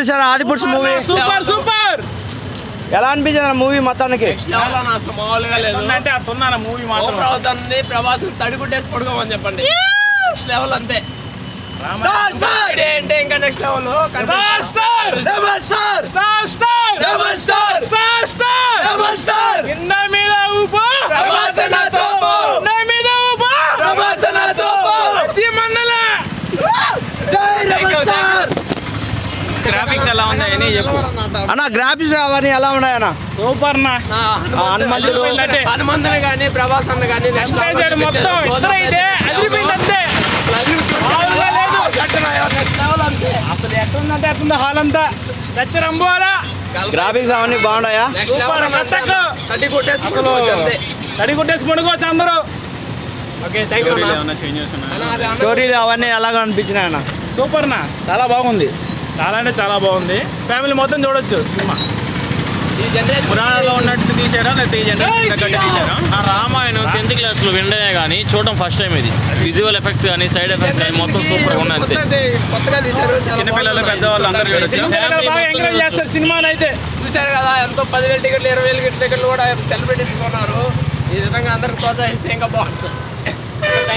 చూసారా Adipurush movie super super ఎలా అనిపించింది మూవీ మొత్తానికి లెవెల్ అసలు మామూలుగా లేదు అంటే అట్టున్నాను మూవీ మాత్రం అవుతుంది ప్రభాస్ తడిగుడ్డేసి పడుకోమని చెప్పండి నెక్స్ట్ లెవెల్ అంతే ఇదే అంటే ఇంకా next level star star star star star star star star కింద మీద ఊపు కింద మీద ఊపు ప్రతి మండల గ్రాఫిక్స్ ఎలా ఉన్నాయని చెప్పు అన్న గ్రాఫిక్స్ అవన్నీ ఎలా ఉన్నాయన్న సూపర్ నా హనుమంతుడు అదిరిపోయిందంటే. హనుమంతుని కానీ ప్రభాస్ అన్న కానీ నెక్స్ట్ చేశాడు మొత్తం ఇద్దరు ఇదే అదిరిపోయింది అంతే మామూలుగా లేదు అసలు ఎట్లుందంటే ఎట్లుంది హాల్ అంతా దచ్చరంబోలా గ్రాఫిక్స్ అవన్నీ బాగున్నాయా నెక్స్ట్ సూపర్ లెవెల్ కట్టకు. తడి కొట్టేసి అసలు అంతే తడి కొట్టేసి పడుకోవచ్చు అందరూ ఓకే థ్యాంక్ యూ ఏమైనా చేంజెస్ ఉన్నాయా స్టోరీలు అవన్నీ ఎలాగ అనిపించినాయి అన్న సూపర్ నా చాలా బాగుంది చాలా అంటే చాలా బాగుంది ఫ్యామిలీ మొత్తం చూడొచ్చు సినిమా ఈ జనరేషన్ పురాణాల్లో ఉన్నట్టు తీసారా లేకపోతే ఈ జనరేషన్ తగ్గట్టు తీసారా ఆ రామాయణం టెన్త్ క్లాస్లో వినడమే కానీ చూడడం ఫస్ట్ టైం ఇది విజువల్ ఎఫెక్ట్స్ కానీ సైడ్ ఎఫెక్ట్స్ కానీ మొత్తం సూపర్ ఉంది అంతే కొత్త- కొత్తగా తీశారు చాలా చిన్నపిల్లలు బాగుంది. పెద్దవాళ్ళు అందరూ చూడొచ్చు చిన్నపిల్లలు బాగా ఎంకరేజ్ చేస్తారు సినిమాలు అయితే చూశారు కదా ఎంతో పదివేల టికెట్లు ఇరవై వేల టికెట్లు కూడా సెలబ్రిటీస్ కొన్నారు ఈ విధంగా అందరికి ప్రోత్సహిస్తే ఇంకా బాగుంటుంది